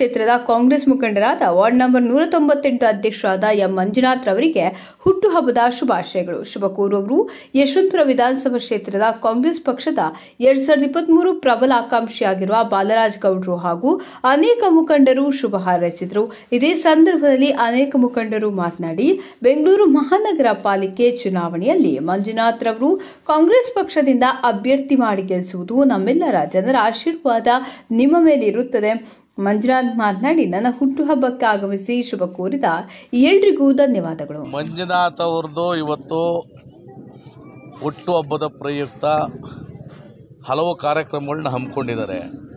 ಕ್ಷೇತ್ರದ ಕಾಂಗ್ರೆಸ್ ಮುಖಂಡರಾದ ward number ನೂರ ತೊಂಬತ್ತೆಂಟು ಅಧ್ಯಕ್ಷರಾದ ಎಂ ಮಂಜುನಾಥ್ ರವರಿಗೆ ಹುಟ್ಟುಹಬ್ಬದ ಶುಭಾಶಯಗಳು ಶುಭ ಕೋರುವವರು ಯಶವಂತಪುರ ವಿಧಾನಸಭಾ ಕ್ಷೇತ್ರದ ಕಾಂಗ್ರೆಸ್ ಪಕ್ಷದ ಎರಡ್ ಸಾವಿರದ ಇಪ್ಪತ್ಮೂರು ಪ್ರಬಲ ಆಕಾಂಕ್ಷಿಯಾಗಿರುವ ಬಾಲರಾಜ್ ಗೌಡ್ರು ಹಾಗೂ ಅನೇಕ ಮುಖಂಡರು ಶುಭ ಹಾರೈಸಿದರು ಇದೇ ಸಂದರ್ಭದಲ್ಲಿ ಅನೇಕ ಮುಖಂಡರು ಮಾತನಾಡಿ ಬೆಂಗಳೂರು ಮಹಾನಗರ ಪಾಲಿಕೆ ಚುನಾವಣೆಯಲ್ಲಿ ಮಂಜುನಾಥ್ ರವರು ಕಾಂಗ್ರೆಸ್ ಪಕ್ಷದಿಂದ ಅಭ್ಯರ್ಥಿ ಮಾಡಿ ಗೆಲ್ಲಿಸುವುದು ನಮ್ಮೆಲ್ಲರ ಜನರ ಆಶೀರ್ವಾದ ನಿಮ್ಮ ಮೇಲೆ ಇರುತ್ತದೆ ಮಂಜುನಾಥ್ ಮಾತನಾಡಿ ನನ್ನ ಹುಟ್ಟುಹಬ್ಬಕ್ಕೆ ಆಗಮಿಸಿ ಶುಭ ಕೋರಿದ ಎಲ್ರಿಗೂ ಧನ್ಯವಾದಗಳು ಮಂಜುನಾಥ್ ಅವ್ರದ್ದು ಇವತ್ತು ಹುಟ್ಟುಹಬ್ಬದ ಪ್ರಯುಕ್ತ ಹಲವು ಕಾರ್ಯಕ್ರಮಗಳನ್ನ ಹಮ್ಮಿಕೊಂಡಿದ್ದಾರೆ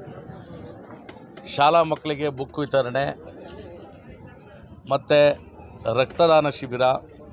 ಶಾಲಾ ಮಕ್ಕಳಿಗೆ ಬುಕ್ ವಿತರಣೆ ಮತ್ತು ರಕ್ತದಾನ ಶಿಬಿರ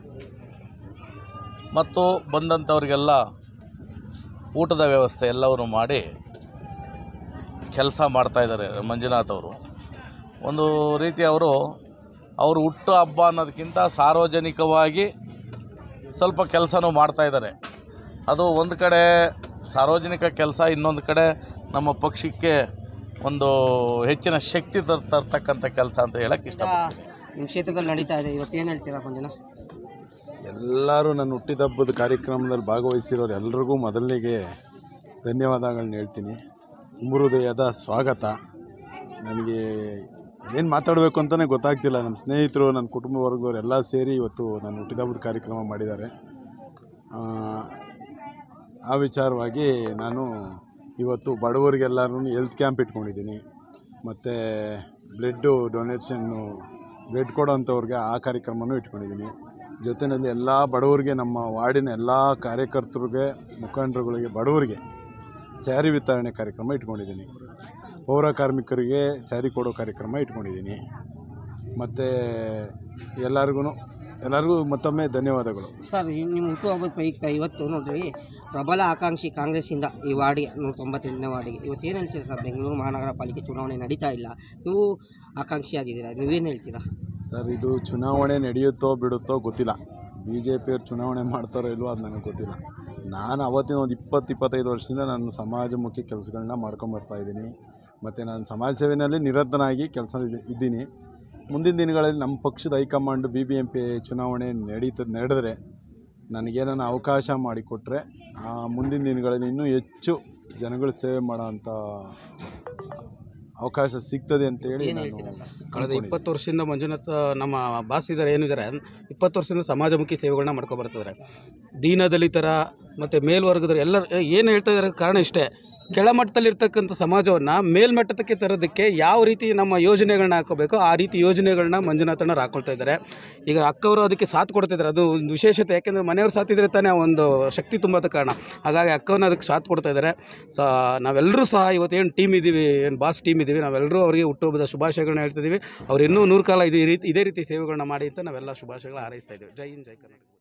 ಮತ್ತು ಬಂದಂಥವ್ರಿಗೆಲ್ಲ ಊಟದ ವ್ಯವಸ್ಥೆ ಎಲ್ಲವನ್ನು ಮಾಡಿ ಕೆಲಸ ಮಾಡ್ತಾಯಿದ್ದಾರೆ ಮಂಜುನಾಥ್ ಅವರು ಒಂದು ರೀತಿ ಅವರು ಅವರು ಹುಟ್ಟು ಹಬ್ಬ ಅನ್ನೋದಕ್ಕಿಂತ ಸಾರ್ವಜನಿಕವಾಗಿ ಸ್ವಲ್ಪ ಕೆಲಸನೂ ಮಾಡ್ತಾಯಿದ್ದಾರೆ ಅದು ಒಂದು ಕಡೆ ಸಾರ್ವಜನಿಕ ಕೆಲಸ ಇನ್ನೊಂದು ಕಡೆ ನಮ್ಮ ಪಕ್ಷಕ್ಕೆ ಒಂದು ಹೆಚ್ಚಿನ ಶಕ್ತಿ ತರ್ ತರ್ತಕ್ಕಂಥ ಕೆಲಸ ಅಂತ ಹೇಳಕ್ಕೆ ಇಷ್ಟಪಡ್ತೀನಿ ನಿಮ್ಮ ಕ್ಷೇತ್ರದಲ್ಲಿ ನಡೀತಾ ಇದೆ ಇವತ್ತು ಏನು ಹೇಳ್ತೀರಾ ಮಂಜುನ ಎಲ್ಲರೂ ನನ್ನ ಹುಟ್ಟಿದಬ್ಬದ ಕಾರ್ಯಕ್ರಮದಲ್ಲಿ ಭಾಗವಹಿಸಿರೋರು ಎಲ್ರಿಗೂ ಮೊದಲಿಗೆ ಧನ್ಯವಾದಗಳನ್ನ ಹೇಳ್ತೀನಿ ತುಂಬ ಹೃದಯದ ಸ್ವಾಗತ ನನಗೆ ಏನು ಮಾತಾಡಬೇಕು ಅಂತಲೇ ಗೊತ್ತಾಗ್ತಿಲ್ಲ ನನ್ನ ಸ್ನೇಹಿತರು ನನ್ನ ಕುಟುಂಬ ವರ್ಗದವ್ರು ಎಲ್ಲ ಸೇರಿ ಇವತ್ತು ನನ್ನ ಹುಟ್ಟಿದಬ್ಬದ ಕಾರ್ಯಕ್ರಮ ಮಾಡಿದ್ದಾರೆ ಆ, ಆ ವಿಚಾರವಾಗಿ ನಾನು ಇವತ್ತು ಬಡವರಿಗೆಲ್ಲರೂ ಹೆಲ್ತ್ ಕ್ಯಾಂಪ್ ಇಟ್ಕೊಂಡಿದ್ದೀನಿ ಮತ್ತು ಬ್ಲಡ್ಡು ಡೊನೇಷನ್ನು ಬ್ಲಡ್ ಕೊಡೋಂಥವ್ರಿಗೆ ಆ ಕಾರ್ಯಕ್ರಮನೂ ಇಟ್ಕೊಂಡಿದ್ದೀನಿ ಜೊತೆಯಲ್ಲಿ ಎಲ್ಲ ಬಡವರಿಗೆ ನಮ್ಮ ವಾರ್ಡಿನ ಎಲ್ಲ ಕಾರ್ಯಕರ್ತರಿಗೆ ಮುಖಂಡರುಗಳಿಗೆ ಬಡವರಿಗೆ ಸ್ಯಾರಿ ವಿತರಣೆ ಕಾರ್ಯಕ್ರಮ ಇಟ್ಕೊಂಡಿದ್ದೀನಿ ಪೌರ ಕಾರ್ಮಿಕರಿಗೆ ಸ್ಯಾರಿ ಕೊಡೋ ಕಾರ್ಯಕ್ರಮ ಇಟ್ಕೊಂಡಿದ್ದೀನಿ ಮತ್ತು ಎಲ್ಲರಿಗೂ ಎಲ್ಲರಿಗೂ ಮತ್ತೊಮ್ಮೆ ಧನ್ಯವಾದಗಳು ಸರ್ ಈ ನಿಮ್ಮ ಹುಟ್ಟುಹಬ್ಬದ ಪ್ರಯುಕ್ತ ಇವತ್ತು ನೋಡ್ರಿ ಪ್ರಬಲ ಆಕಾಂಕ್ಷಿ ಕಾಂಗ್ರೆಸ್ಸಿಂದ ಈ ವಾರ್ಡಿಗೆ ನೂರ ತೊಂಬತ್ತೆಂಟನೇ ವಾರ್ಡಿಗೆ ಇವತ್ತು ಏನು ಹೇಳ್ತೀರಾ ಸರ್ ಬೆಂಗಳೂರು ಮಹಾನಗರ ಪಾಲಿಕೆ ಚುನಾವಣೆ ನಡೀತಾ ಇಲ್ಲ ನೀವು ಆಕಾಂಕ್ಷಿಯಾಗಿದ್ದೀರಾ ನೀವೇನು ಹೇಳ್ತೀರಾ ಸರ್ ಇದು ಚುನಾವಣೆ ನಡೆಯುತ್ತೋ ಬಿಡುತ್ತೋ ಗೊತ್ತಿಲ್ಲ ಬಿ ಜೆ ಪಿಯವ್ರು ಚುನಾವಣೆ ಮಾಡ್ತಾರೋ ಇಲ್ವೋ ಅದು ನನಗೆ ಗೊತ್ತಿಲ್ಲ ನಾನು ಅವತ್ತಿನ ಒಂದು ಇಪ್ಪತ್ತು ಇಪ್ಪತ್ತೈದು ವರ್ಷದಿಂದ ನಾನು ಸಮಾಜಮುಖಿ ಕೆಲಸಗಳನ್ನ ಮಾಡ್ಕೊಂಬರ್ತಾ ಇದ್ದೀನಿ ಮತ್ತು ನಾನು ಸಮಾಜ ಸೇವೆಯಲ್ಲಿ ನಿರತನಾಗಿ ಕೆಲಸ ಇದ್ದೀನಿ ಮುಂದಿನ ದಿನಗಳಲ್ಲಿ ನಮ್ಮ ಪಕ್ಷದ high command B B M P ಚುನಾವಣೆ ನಡೀತದೆ ನಡೆದ್ರೆ ನನಗೇನಾನ ಅವಕಾಶ ಮಾಡಿಕೊಟ್ರೆ ಆ ಮುಂದಿನ ದಿನಗಳಲ್ಲಿ ಇನ್ನೂ ಹೆಚ್ಚು ಜನಗಳ ಸೇವೆ ಮಾಡೋ ಅಂಥ ಅವಕಾಶ ಸಿಗ್ತದೆ ಅಂತೇಳಿ ಏನು ನಾನು ಹೇಳ್ತೀರಾ ಸರ್ ಕಳೆದ ಅಂದ್ಕೊಂಡಿದ್ದೀನಿ. ಇಪ್ಪತ್ತು ವರ್ಷದಿಂದ ಮಂಜುನಾಥ್ ನಮ್ಮ ಬಾಸ್ ಇದ್ದಾರೆ ಏನಿದ್ದಾರೆ ಇಪ್ಪತ್ತು ವರ್ಷದಿಂದ ಸಮಾಜಮುಖಿ ಸೇವೆಗಳನ್ನ ಮಾಡ್ಕೊಂಡು ಬರ್ತಿದ್ದಾರೆ ದೀನ ದಲಿತರ ಮತ್ತು ಮೇಲ್ವರ್ಗದವರು ಎಲ್ಲ ಏನು ಹೇಳ್ತಾ ಇದ್ದಾರೆ ಕಾರಣ ಇಷ್ಟೇ ಕೆಳಮಟ್ಟದಲ್ಲಿರ್ತಕ್ಕಂಥ ಸಮಾಜವನ್ನು ಮೇಲ್ಮಟ್ಟಕ್ಕೆ ತರೋದಕ್ಕೆ ಯಾವ ರೀತಿ ನಮ್ಮ ಯೋಜನೆಗಳನ್ನ ಹಾಕೋಬೇಕು ಆ ರೀತಿ ಯೋಜನೆಗಳನ್ನ ಮಂಜುನಾಥಣ್ಣವ್ರು ಹಾಕೊಳ್ತಾ ಇದ್ದಾರೆ ಈಗ ಅಕ್ಕವರು ಅದಕ್ಕೆ ಸಾಥ್ ಕೊಡ್ತಿದ್ದಾರೆ ಅದು ಒಂದು ವಿಶೇಷತೆ ಯಾಕೆಂದರೆ ಮನೆಯವ್ರು ಸಾಥಿದ್ರೆ ತಾನೇ ಒಂದು ಶಕ್ತಿ ತುಂಬೋದ ಕಾರಣ ಹಾಗಾಗಿ ಅಕ್ಕವ್ರನ್ನ ಅದಕ್ಕೆ ಸಾಥ್ ಕೊಡ್ತಾ ಇದ್ದಾರೆ ಸೊ ನಾವೆಲ್ಲರೂ ಸಹ ಇವತ್ತೇನು ಟೀಮ್ ಇದ್ದೀವಿ ಏನು ಬಾಸ್ ಟೀಮ್ ಇದ್ದೀವಿ ನಾವೆಲ್ಲರೂ ಅವರಿಗೆ ಹುಟ್ಟುಹಬ್ಬದ ಶುಭಾಶಯಗಳನ್ನ ಹೇಳ್ತಿದ್ದೀವಿ ಅವ್ರು ಇನ್ನೂ ನೂರು ಕಾಲ ಇದೇ ರೀತಿ ಇದೇ ರೀತಿ ಸೇವೆಗಳನ್ನ ಮಾಡಿ ಅಂತ ನಾವೆಲ್ಲ ಶುಭಾಶಯಗಳನ್ನ ಹಾರೈಸ್ತಾ ಇದ್ದೀವಿ ಜೈ ಹಿಂದ್ ಜೈ ಕರ್ನಾಟಕ